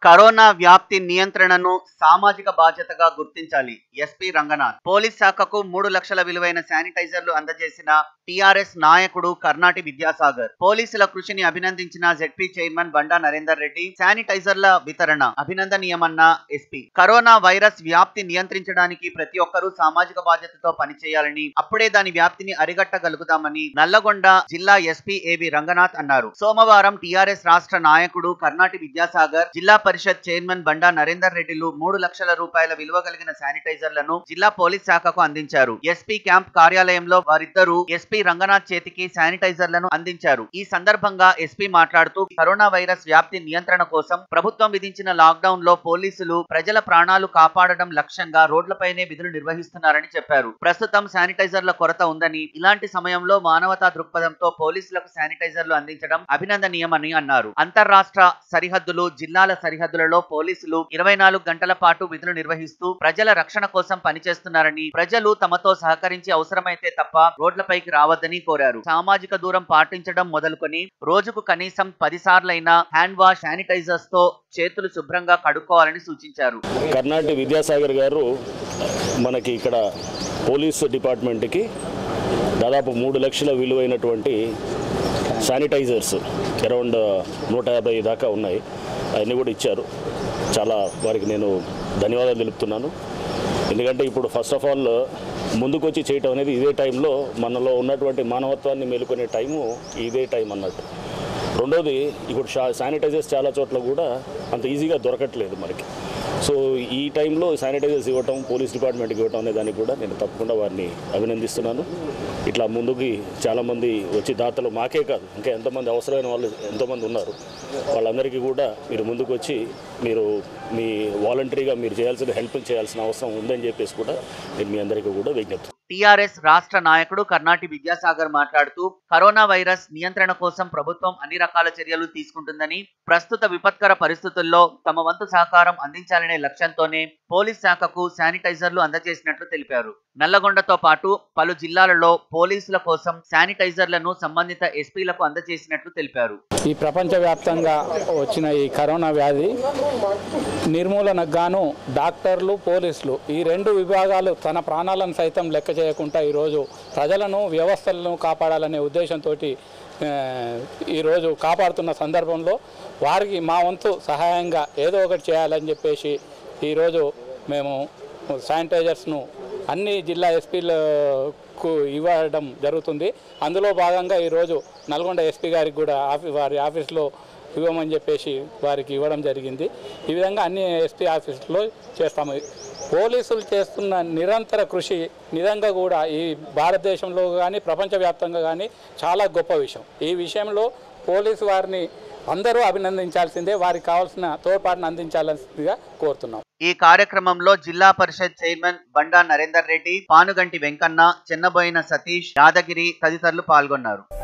corona వ్యాప్తి నియంత్రణను సామాజిక బాధ్యతగా గుర్తించాలి ఎస్పీ రంగనాథ్ పోలీస్ శాఖకు మూడు లక్షల విలువైన శానిటైజర్లు అందజేసిన టిఆర్ఎస్ నాయకుడు కర్ణాటి విద్యాసాగర్ పోలీసుల కృషిని అభినందించిన జెడ్పీ చైర్మన్ బండా నరేందర్ రెడ్డి శానిటైజర్ల వితరణ అభినందనీయమన్న ఎస్పీ కరోనా వైరస్ వ్యాప్తి నియంత్రించడానికి ప్రతి ఒక్కరూ సామాజిక బాధ్యతతో పనిచేయాలని అప్పుడే దాని వ్యాప్తిని అరిగట్టగలుగుతామని నల్లగొండ జిల్లా ఎస్పీ ఏవి రంగనాథ్ అన్నారు సోమవారం టిఆర్ఎస్ రాష్ట్ర నాయకుడు కర్ణాటి విద్యాసాగర్ జిల్లా పరిషత్ చైర్మన్ బండా నరేందర్ రెడ్డిలు మూడు లక్షల రూపాయల విలువ కలిగిన శానిటైజర్లను జిల్లా పోలీస్ శాఖకు అందించారు ఎస్పీ క్యాంప్ కార్యాలయంలో వారిద్దరూ ఎస్పీ రంగనాథ్ చేతికి శానిటైజర్లను అందించారు ఈ సందర్భంగా ఎస్పీ మాట్లాడుతూ కరోనా వైరస్ వ్యాప్తి నియంత్రణ కోసం ప్రభుత్వం విధించిన లాక్డౌన్ లో పోలీసులు ప్రజల ప్రాణాలు కాపాడడం లక్ష్యంగా రోడ్లపైనే విధులు నిర్వహిస్తున్నారని చెప్పారు ప్రస్తుతం శానిటైజర్ల కొరత ఉందని ఇలాంటి సమయంలో మానవతా దృక్పథంతో పోలీసులకు శానిటైజర్లు అందించడం అభినందనీయమని అన్నారు అంతర్రాష్ట్ర సరిహద్దులు జిల్లాల సరిహద్దులలో పోలీసులు ఇరవై నాలుగు గంటల పాటు విధులు నిర్వహిస్తూ ప్రజల రక్షణ కోసం పనిచేస్తున్నారని ప్రజలు తమతో సహకరించి అవసరమైతే తప్ప రోడ్లపైకి రావద్దని కోరారు సామాజిక దూరం పాటించడం మొదలుకొని రోజుకు కనీసం పది సార్లైనా హ్యాండ్ వాష్ శానిటైజర్స్ తో చేతులు శుభ్రంగా కడుక్కోవాలని సూచించారు కర్ణాటి విద్యాసాగర్ గారు మనకి ఇక్కడ పోలీస్ డిపార్ట్మెంట్కి దాదాపు మూడు లక్షల విలువైనటువంటి శానిటైజర్స్ అరౌండ్ నూట యాభై దాకా ఉన్నాయి అవన్నీ కూడా ఇచ్చారు చాలా వారికి నేను ధన్యవాదాలు తెలుపుతున్నాను ఎందుకంటే ఇప్పుడు ఫస్ట్ ఆఫ్ ఆల్ ముందుకొచ్చి చేయటం అనేది ఇదే టైంలో మనలో ఉన్నటువంటి మానవత్వాన్ని మేలుకునే టైము ఇదే టైం అన్నట్టు రెండోది ఇప్పుడు షా శానిటైజర్స్ చాలా చోట్ల కూడా అంత ఈజీగా దొరకట్లేదు మనకి సో ఈ టైంలో శానిటైజర్స్ ఇవ్వటం పోలీస్ డిపార్ట్మెంట్కి ఇవ్వటం అనే దానికి కూడా నేను తప్పకుండా వారిని అభినందిస్తున్నాను ఇట్లా ముందుకి చాలామంది వచ్చి దాతలు మాకే కాదు ఇంకా ఎంతమంది అవసరమైన వాళ్ళు ఎంతోమంది ఉన్నారు వాళ్ళందరికీ కూడా మీరు ముందుకు వచ్చి మీరు మీ వాలంటరీగా మీరు చేయాల్సిన హెల్ప్ చేయాల్సిన అవసరం ఉందని చెప్పేసి కూడా నేను మీ అందరికీ కూడా విజ్ఞప్తి టిఆర్ఎస్ రాష్ట్ర నాయకుడు కర్ణాటి విద్యాసాగర్ మాట్లాడుతూ కరోనా వైరస్ నియంత్రణ కోసం ప్రభుత్వం అన్ని రకాల చర్యలు తీసుకుంటుందని ప్రస్తుత విపత్కర పరిస్థితుల్లో తమ వంతు సహకారం అందించాలనే లక్ష్యంతోనే పోలీస్ శాఖకు శానిటైజర్లు అందజేసినట్లు తెలిపారు నల్లగొండతో పాటు పలు జిల్లాలలో పోలీసుల కోసం శానిటైజర్లను సంబంధిత ఎస్పీలకు అందజేసినట్లు తెలిపారు ఈ ప్రపంచవ్యాప్తంగా వచ్చిన ఈ కరోనా వ్యాధి నిర్మూలనకు గాను డాక్టర్లు పోలీసులు ఈ రెండు విభాగాలు తన ప్రాణాలను సైతం లెక్క చేయకుండా ఈరోజు ప్రజలను వ్యవస్థలను కాపాడాలనే ఉద్దేశంతో ఈరోజు కాపాడుతున్న సందర్భంలో వారికి మా వంతు సహాయంగా ఏదో ఒకటి చేయాలని చెప్పేసి ఈరోజు మేము శానిటైజర్స్ను అన్ని జిల్లా ఎస్పీలకు ఇవ్వడం జరుగుతుంది అందులో భాగంగా ఈరోజు నల్గొండ ఎస్పీ గారికి కూడా ఆఫీ వారి ఆఫీస్లో ఇవ్వమని చెప్పేసి వారికి ఇవ్వడం జరిగింది ఈ విధంగా అన్ని ఎస్పీ ఆఫీసులో చేస్తాము పోలీసులు చేస్తున్న నిరంతర కృషి నిజంగా కూడా ఈ భారతదేశంలో కానీ ప్రపంచవ్యాప్తంగా కానీ చాలా గొప్ప విషయం ఈ విషయంలో పోలీసు వారిని అందరూ అభినందించాల్సిందే వారికి కావాల్సిన తోడ్పాటును అందించాల్సిందిగా కోరుతున్నాం ఈ కార్యక్రమంలో జిల్లా పరిషత్ చైర్మన్ బండా నరేందర్ రెడ్డి పానుగంటి వెంకన్న చెన్నబోయిన సతీష్ యాదగిరి తదితరులు పాల్గొన్నారు